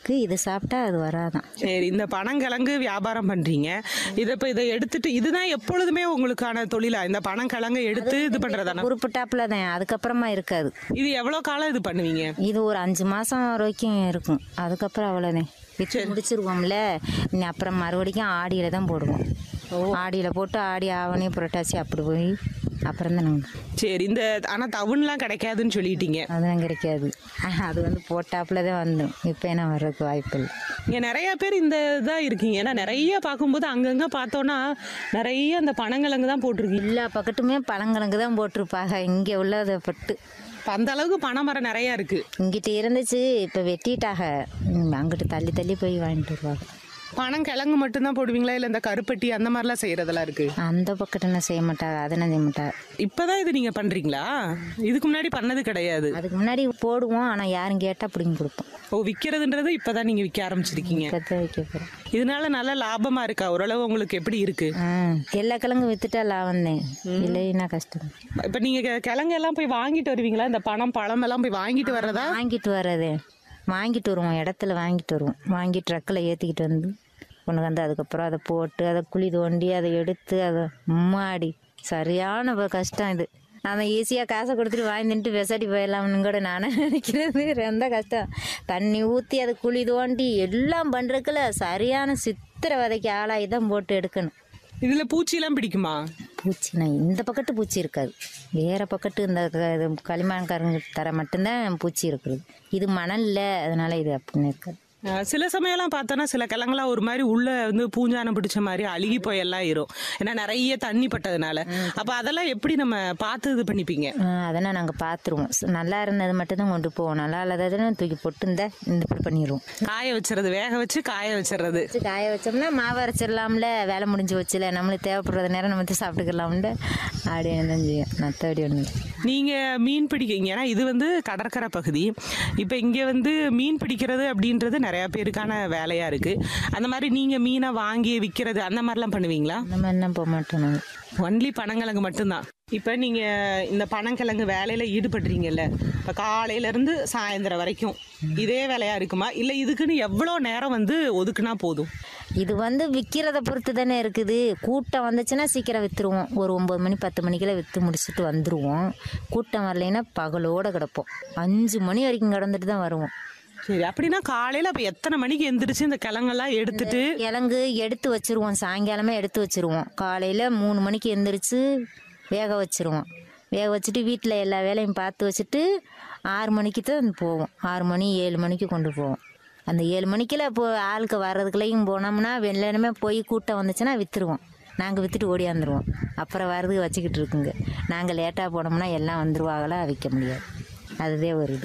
இருக்கு இது சாப்பிட்டா அது வராதான் சரி இந்த பனங்கிழங்கு வியாபாரம் பண்றீங்க இதை இப்போ இதை எடுத்துட்டு இதுதான் எப்பொழுதுமே உங்களுக்கான தொழிலா இந்த பனங்கிழங்கை எடுத்து இது பண்றதானா குறிப்பிட்டாப்புல தான் அதுக்கப்புறமா இருக்காது இது எவ்வளவு காலம் இது பண்ணுவீங்க இது ஒரு அஞ்சு மாதம் வரைக்கும் இருக்கும் அதுக்கப்புறம் அவ்வளோதான் விற்று முடிச்சிருவோம்ல இனி அப்புறம் மறுபடிக்கும் ஆடியில தான் போடுவோம் ஆடியில் போட்டு ஆடி ஆவணி புரட்டாசி அப்படி போய் அப்புறம் தான் நாங்கள் சரி இந்த ஆனா தவுன்லாம் கிடைக்காதுன்னு சொல்லிட்டீங்க அதெல்லாம் கிடைக்காது அது வந்து போட்டாப்புல தான் வந்துடும் இப்போ என்ன வர்றதுக்கு வாய்ப்பு இல்லை இங்க நிறைய பேர் இந்த இதா இருக்கீங்க ஏன்னா நிறைய பார்க்கும்போது அங்கங்க பார்த்தோன்னா நிறைய அந்த பனங்கிழங்கு தான் போட்டிருக்கீங்க எல்லா பக்கத்துமே பழங்கிழங்கு தான் போட்டிருப்பாங்க இங்கே உள்ளதை பட்டு இப்ப அந்த அளவுக்கு பனை மரம் நிறைய இருக்கு இங்கிட்ட இருந்துச்சு இப்போ வெட்டிட்டாக ம், அங்கிட்டு தள்ளி தள்ளி போய் வாங்கிட்டு வருவாங்க பனங்கிழங்கு மட்டும்தான் போடுவீங்களா இல்ல இந்த கருப்பட்டி அந்த மாதிரிலாம் செய்யறதெல்லாம் இருக்கு அந்த பக்கத்துல செய்ய மாட்டாங்க அதெல்லாம் செய்ய மாட்டாங்க இப்பதான் இது நீங்க பண்றீங்களா இதுக்கு முன்னாடி பண்ணது கிடையாது அதுக்கு முன்னாடி போடுவோம் ஆனால் யாரும் கேட்டால் பிடிங்கி கொடுப்போம் ஓ விக்கிறதுன்றது இப்பதான் நீங்க விற்க ஆரம்பிச்சிருக்கீங்க கற்று வைக்க போகிறோம் இதனால நல்ல லாபமா இருக்கா ஓரளவு உங்களுக்கு எப்படி இருக்கு ஆ எல்லா கிழங்கும் வித்துட்டா லாபம் தான் இல்லைன்னா கஷ்டம் இப்ப நீங்க கெ- கிழங்கு எல்லாம் போய் வாங்கிட்டு வருவீங்களா இந்த பணம் பழம் எல்லாம் போய் வாங்கிட்டு வர்றதா வாங்கிட்டு வர்றது வாங்கிட்டு வருவோம் இடத்துல வாங்கிட்டு வருவோம் வாங்கி ட்ரக்கில் ஏற்றிக்கிட்டு வந்து கொண்டு வந்து அதுக்கப்புறம் அதை போட்டு அதை குழி தோண்டி அதை எடுத்து அதை மாடி சரியான வ- கஷ்டம் இது நம்ம ஈஸியாக காசை கொடுத்துட்டு வாங்கிட்டு விசாடி போயிடலாம்னு கூட நானே நினைக்கிறது ரொம்ப கஷ்டம் தண்ணி ஊற்றி அதை குழி தோண்டி எல்லாம் பண்ணுறதுக்குள்ள சரியான சித்திரவதைக்கு ஆளாகி தான் போட்டு எடுக்கணும் இதுல பூச்சி எல்லாம் பிடிக்குமா பூச்சினா இந்த பக்கத்து பூச்சி இருக்காது வேறு பக்கத்து இந்த க- இது களிமண்காரங்க தர மட்டும்தான் பூச்சி இருக்குது இது மணல்ல அதனால இது அப்படின்னு இருக்காது அஹ் சில சமயம்லாம் பார்த்தோன்னா சில கிழங்குலாம் ஒரு மாதிரி உள்ள வந்து பூஞ்சானம் பிடிச்ச மாதிரி அழுகி போயெல்லாம் இரும் ஏன்னா நிறைய தண்ணி பட்டதுனால அப்ப அதெல்லாம் எப்படி நம்ம பார்த்து இது பண்ணிப்பீங்க ஆஹ் அதெல்லாம் நாங்கள் பார்த்துருவோம் ச- நல்லா இருந்தது மட்டும்தான் கொண்டு போவோம் நல்லா இல்லாததுன்னு தூக்கி போட்டு இந்த இந்த இப்படி பண்ணிடுவோம் காய வச்சுறது வேக வச்சு காய வச்சிடுறது வச்சு காய வச்சோம்னா மாவு அரைச்சிடலாம்ல வேலை முடிஞ்சு வச்சுல நம்மளுக்கு தேவைப்படுற நேரம் நம்ம வந்து சாப்பிட்டுக்கலாம்ல அப்படின்னு தான் செய்யும் மற்றபடி ஒன்று நீங்க மீன் பிடிக்கீங்க ஏன்னா இது வந்து கடற்கரை பகுதி இப்போ இங்க வந்து மீன் பிடிக்கிறது அப்படின்றது நிறைய பேருக்கான வேலையா இருக்கு அந்த மாதிரி நீங்க மீனை வாங்கி விற்கிறது அந்த மாதிரிலாம் பண்ணுவீங்களா அந்த மாதிரிலாம் போக மாட்டோம் நாங்கள் ஒன்லி பனங்கிழங்கு மட்டும்தான் இப்போ நீங்க இந்த பனங்கிழங்கு வேலையில ஈடுபடுறீங்கல்ல இப்போ காலையில இருந்து சாயந்தரம் வரைக்கும் இதே வேலையா இருக்குமா இல்ல இதுக்குன்னு எவ்வளோ நேரம் வந்து ஒதுக்குனா போதும் இது வந்து விற்கிறத பொறுத்து தானே இருக்குது கூட்டம் வந்துச்சுன்னா சீக்கிரம் விற்றுருவோம் ஒரு ஒம்பது மணி பத்து மணிக்கெல்லாம் விற்று முடிச்சுட்டு வந்துடுவோம் கூட்டம் வரலைன்னா பகலோட கிடப்போம் அஞ்சு மணி வரைக்கும் கிடந்துட்டு தான் வருவோம் சரி அப்படின்னா காலையில அப்ப எத்தனை மணிக்கு எந்திரிச்சு இந்த கிழங்கெல்லாம் எடுத்துட்டு கிழங்கு எடுத்து வச்சிருவோம் சாயங்காலமே எடுத்து வச்சிருவோம் காலையில் மூணு மணிக்கு எந்திரிச்சு வேக வச்சிருவோம் வேக வச்சுட்டு வீட்டில் எல்லா வேலையும் பார்த்து வச்சுட்டு ஆறு மணிக்கு தான் போவோம் ஆறு மணி ஏழு மணிக்கு கொண்டு போவோம் அந்த ஏழு மணிக்கெல்லாம் இப்போ ஆளுக்கு வர்றதுக்குள்ளேயும் போனோம்னா வெள்ளனமே போய் கூட்டம் வந்துச்சுன்னா விற்றுருவோம் நாங்கள் விற்றுட்டு ஓடியாந்துருவோம் அப்புறம் வர்றதுக்கு வச்சுக்கிட்டு இருக்குங்க நாங்கள் லேட்டாக போனோம்னா எல்லாம் வந்துருவாங்களா விற்க முடியாது அதுதே ஒரு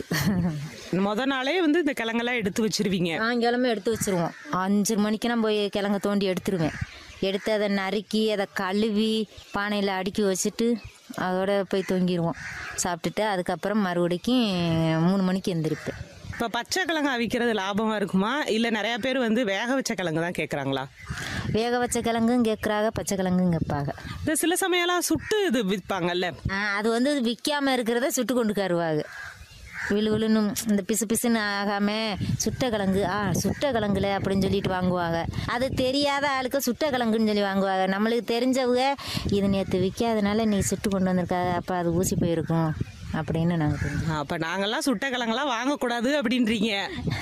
இது முத நாளே வந்து இந்த கிழங்கெல்லாம் எடுத்து வச்சிருவீங்க சாயங்காலமே எடுத்து வச்சிருவோம் அஞ்சு மணிக்கு நான் போய் கிழங்க தோண்டி எடுத்துருவேன் எடுத்து அதை நறுக்கி அதை கழுவி பானையில் அடுக்கி வச்சுட்டு அதோட போய் தொங்கிடுவோம் சாப்பிட்டுட்டு அதுக்கப்புறம் மறுபடிக்கும் மூணு மணிக்கு எந்திரிப்பேன் இப்போ பச்சை கிழங்கு அவிக்கிறது லாபமா இருக்குமா இல்ல நிறைய பேர் வந்து வேக வச்ச கிழங்கு தான் கேக்குறாங்களா வேக வச்ச கிழங்கும் கேட்குறாங்க பச்சை கிழங்கும் கேட்பாங்க இந்த சில சமயம்லாம் சுட்டு இது விற்பாங்கல்ல அது வந்து விற்காம இருக்கிறத சுட்டு கொண்டு கருவாங்க விழு விழுன்னு இந்த பிசு பிசுன்னு ஆகாம சுட்ட கிழங்கு ஆ சுட்ட கிழங்குல அப்படின்னு சொல்லிட்டு வாங்குவாங்க அது தெரியாத ஆளுக்கு சுட்ட கிழங்குன்னு சொல்லி வாங்குவாங்க நம்மளுக்கு தெரிஞ்சவங்க இது நேற்று விற்காதனால நீ சுட்டு கொண்டு வந்திருக்காங்க அப்போ அது ஊசி போயிருக்கும் அப்படின்னு நாங்கள் தெரிஞ்சோம் அப்ப நாங்கெல்லாம் சுட்ட கிழங்கெல்லாம் வாங்கக்கூடாது அப்படின்றீங்க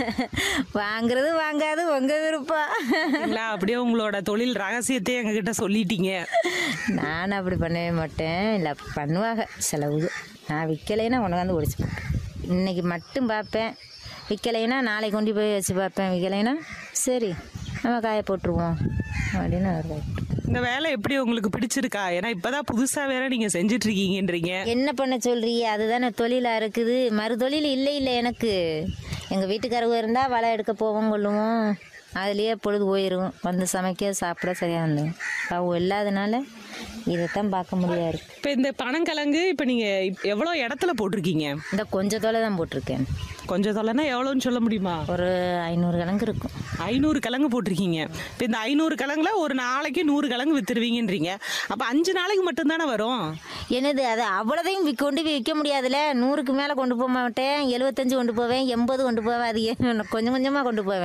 வாங்குறது வாங்காது உங்க விருப்பம் இல்ல அப்படியே உங்களோட தொழில் ரகசியத்தை எங்ககிட்ட சொல்லிட்டீங்க நான் அப்படி பண்ணவே மாட்டேன் இல்லை பண்ணுவாங்க செலவு நான் விற்கலைன்னா உனக்கு ஒடிச்சு போட்டேன் இன்னைக்கு மட்டும் பார்ப்பேன் விற்கலைன்னா நாளைக்கு கொண்டு போய் வச்சு பார்ப்பேன் விற்கலைன்னா சரி நம்ம காய போட்டுருவோம் அப்படின்னு வருவாங்க இந்த வேலை எப்படி உங்களுக்கு பிடிச்சிருக்கா ஏன்னா இப்பதான் புதுசா வேற நீங்க செஞ்சுட்டு இருக்கீங்கன்றீங்க என்ன பண்ண சொல்றீங்க அதுதானே தொழிலாக இருக்குது மறு தொழில் இல்லை இல்லை எனக்கு எங்கள் வீட்டுக்காரங்க இருந்தால் வலை எடுக்க போவோம் கொள்ளுவோம் அதுலேயே பொழுது போயிடும் வந்து சமைக்க சாப்பிட சரியாக இருந்தோம் அவங்க இல்லாதனால இதைத்தான் பார்க்க முடியாது இப்ப இந்த பனங்கிழங்கு இப்ப நீங்க இப்- எவ்வளவு இடத்துல போட்டிருக்கீங்க இந்த கொஞ்ச தொலை தான் போட்டிருக்கேன் கொஞ்சம் தொலைனா எவ்வளோன்னு சொல்ல முடியுமா ஒரு ஐநூறு கிழங்கு இருக்கும் ஐநூறு கிழங்கு போட்டிருக்கீங்க இப்போ இந்த ஐநூறு கிழங்குல ஒரு நாளைக்கு நூறு கிழங்கு வித்துருவீங்கன்றீங்க அப்போ அஞ்சு நாளைக்கு மட்டும்தானே வரும் என்னது அது அவ்வளோதையும் வி- கொண்டு போய் விற்க முடியாதுல்ல நூறுக்கு மேலே கொண்டு போக மாட்டேன் எழுபத்தஞ்சு கொண்டு போவேன் எண்பது கொண்டு போவேன் அது ஏன் கொஞ்சம் கொஞ்சமாக கொண்டு போவேன்